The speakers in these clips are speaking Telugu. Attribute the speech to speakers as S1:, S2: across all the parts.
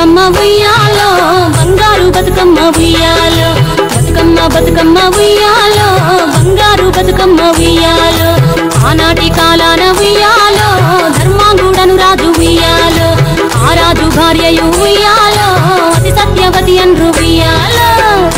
S1: బతుకమ్మ ఉయ్యాలో బంగారు బతుకమ్మ ఉయ్యాలో బతుకమ్మ బతుకమ్మ ఉయ్యాలో బంగారు బతుకమ్మ ఉయ్యాలో ఆనాటి కాలాన ఉయ్యాలో ధర్మాంగుడను రాజు ఉయ్యాలో ఆ రాజు భార్యయు ఉయ్యాలో అతి సత్యవతి అన్రు ఉయ్యాలో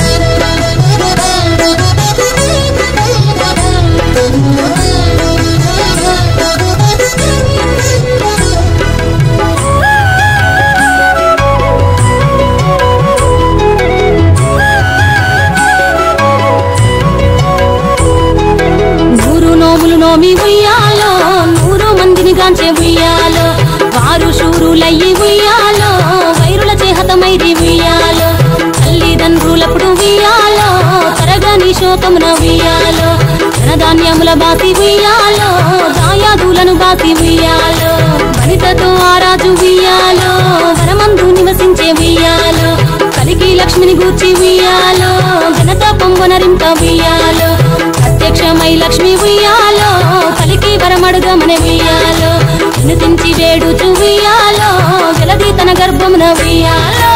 S1: నూరు నోములు నోమి ఉయ్యాలో నూరు మందిని గాంచే ఉయ్యాలో వారు శూరులయ్యి ఉయ్యాలో వైరుల చేహతమైది ఉయ్యాలో తల్లిదండ్రులప్పుడు ఉయ్యాలో తరగని శోకమున ఉయ్యాలో ధనధాన్యముల బాసి ఉయ్యాలో దాయాదులను బాసి ఉయ్యాలో వనితతో ఆరాజు ఉయ్యాలో వనమందు నివసించే ఉయ్యాలో కలికి లక్ష్మిని గూర్చి ఉయ్యాలో ఘనత పొంగనరింప ఉయ్యాలో ప్రత్యక్షమై లక్ష్మి ఉయ్యాలో కలికి వరమడుగమని ఉయ్యాలో వినుతించి వేడుచు ఉయ్యాలో జలది తన గర్భమున ఉయ్యాలో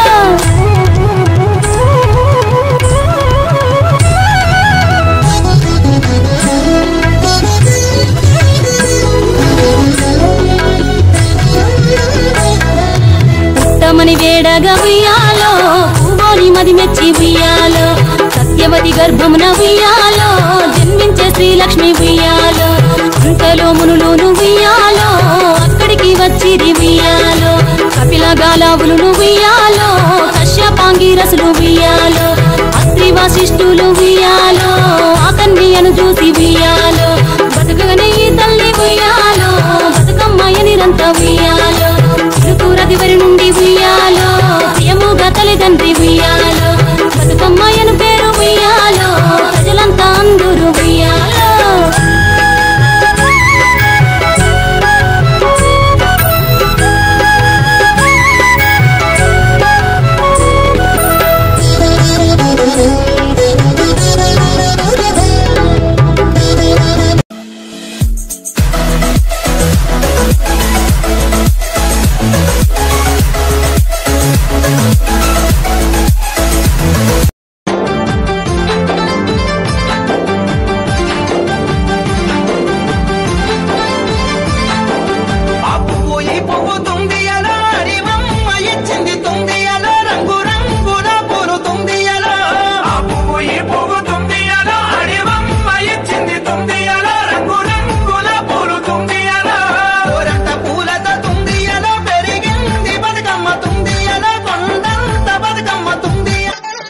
S1: ఉత్తమని వేడగా ఉయ్యాలో పువ్వోని మది మెచ్చి ఉయ్యాలో సత్యవతి గర్భమున ఉయ్యాలో జన్మించే శ్రీలక్ష్మి ఉయ్యాలో అంతలో మునులోను ఉయ్యాలో అక్కడికి వచ్చిది ఉయ్యాలో కపిల గాలావులు ఉయ్యాలో కశ్యపాంగి రసులు ఉయ్యాలో అస్త్రి వాసిష్ఠులు ఉయ్యాలో ఆ కన్యను చూసి ఉయ్యాలో బతుకగనే ఈ తల్లి ఉయ్యాలో బతుకమ్మాయ నిరంత ఉయ్యాలో చిరుకూరది వరి నుండి ఉయ్యాలో ప్రియముగా తల్లిదండ్రి ఉయ్యాలో బతుకమ్మాయను పేరు ఉయ్యాలో ప్రజలంతా అందరూ ఉయ్యాలో
S2: ఆ పువ్వు ఈ పువ్వు తుందియలో అడివమ్మ ఇచ్చింది తుందియలో రంగు రంగుల పూలు తుందియలో ఆ పువ్వు ఈ పువ్వు తుందియలో అడివమ్మ ఇచ్చింది తుందియలో రంగు రంగుల పూలు తుందియలో ఊరంత పూలతో తుందియలో పెరిగింది బతుకమ్మ తుందియలో కొండంత Bathukamma తుందియ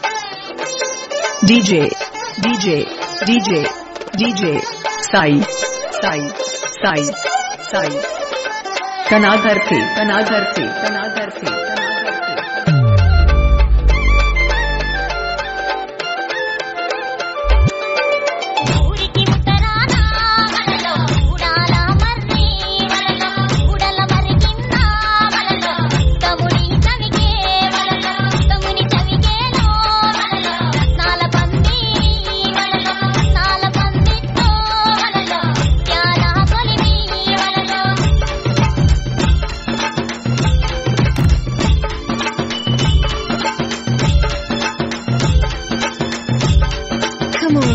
S3: DJ, DJ, DJ, DJ, Sai, Sai, Sai, Sai. Kanadhar the, Kanadhar the, Kanadhar the, Kanadhar the.
S4: ఊరికి ఉత్తరాన వలలో ఊడాల మర్రి వలలో ఊడల మర్రి కింద వలలో తముడి చవికే వలలో తముని చవికేలో వలలో రత్నాల పంది వలలో రత్నాల పందితో వలలో త్యాల కొలిమి వలలో
S3: Come on.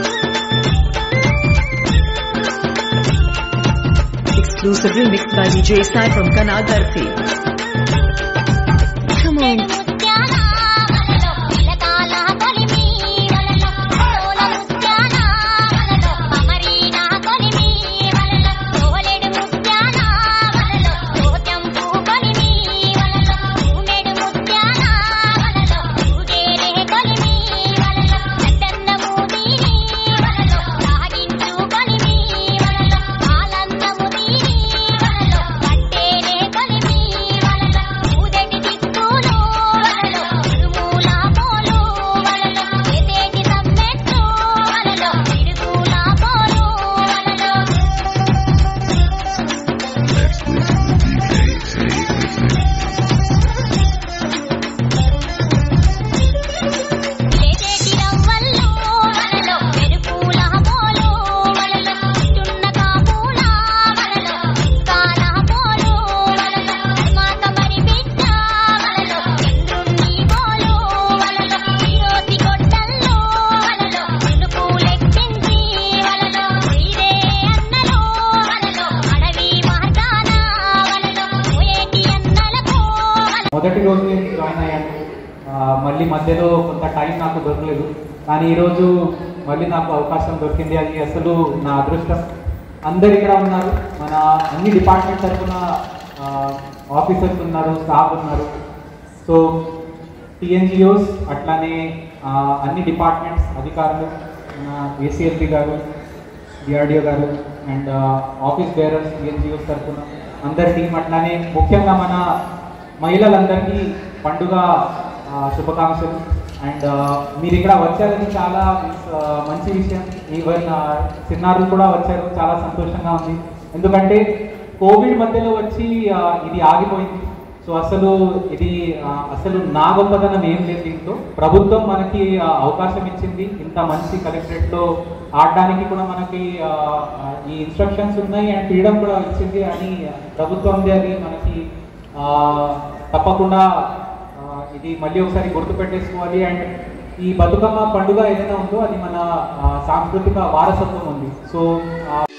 S3: Exclusively mixed by DJ Sai from Kanadhar the. Come on.
S4: ముత్యాల వలలో పిలకాల కొలిమి వలలో తోల ముత్యాల వలలో అమరీనా కొలిమి వలలో తోలెడు ముత్యాల వలలో తోటంపు కొలిమి వలలో ఊమెడు ముత్యాల వలలో ఊగేరే కొలిమి వలలో పెద్దన్నము దీని వలలో రాగించు కొలిమి వలలో ఆలందము దీని వలలో పట్టేరే కొలిమి
S5: ఆ, మళ్ళీ మధ్యలో కొంత టైం నాకు దొరకలేదు కానీ ఈరోజు మళ్ళీ నాకు అవకాశం దొరికింది అది అసలు నా అదృష్టం అందరు ఇక్కడ ఉన్నారు మన అన్ని డిపార్ట్మెంట్ తరఫున ఆఫీసర్స్ ఉన్నారు స్టాఫ్ ఉన్నారు సో టిఎన్జిఓస్ అట్లానే ఆ, అన్ని డిపార్ట్మెంట్స్ అధికారులు మన ఏసీఎల్పి గారు డిఆర్డిఓ గారు అండ్ ఆఫీస్ బేరర్స్ టిఎన్జిఓస్ తరఫున అందరి టీం అట్లానే ముఖ్యంగా మన మహిళలందరికీ పండుగ ఆ, శుభాకాంక్షలు అండ్ మీరు ఇక్కడ వచ్చారని చాలా ఆ, మంచి విషయం ఈవెన్ చిన్నారులు కూడా వచ్చారు చాలా సంతోషంగా ఉంది ఎందుకంటే కోవిడ్ మధ్యలో వచ్చి ఆ, ఇది ఆగిపోయింది సో అసలు ఇది ఆ, అసలు నా గొప్పతనం ఏం లేదు దీంట్లో ప్రభుత్వం మనకి ఆ, అవకాశం ఇచ్చింది ఇంత మంచి కలెక్టరేట్లో ఆడడానికి కూడా మనకి ఆ, ఆ, ఈ ఇన్స్ట్రక్షన్స్ ఉన్నాయి అండ్ ఫ్రీడమ్ కూడా ఇచ్చింది అని ప్రభుత్వం అది మనకి ఆ, తప్పకుండా ఆ, ఇది మళ్ళీ ఒకసారి గుర్తు పెట్టేసుకోవాలి అండ్ ఈ బతుకమ్మ పండుగ ఏదైనా ఉందో అది మన ఆ, సాంస్కృతిక వారసత్వం ఉంది సో ఆ,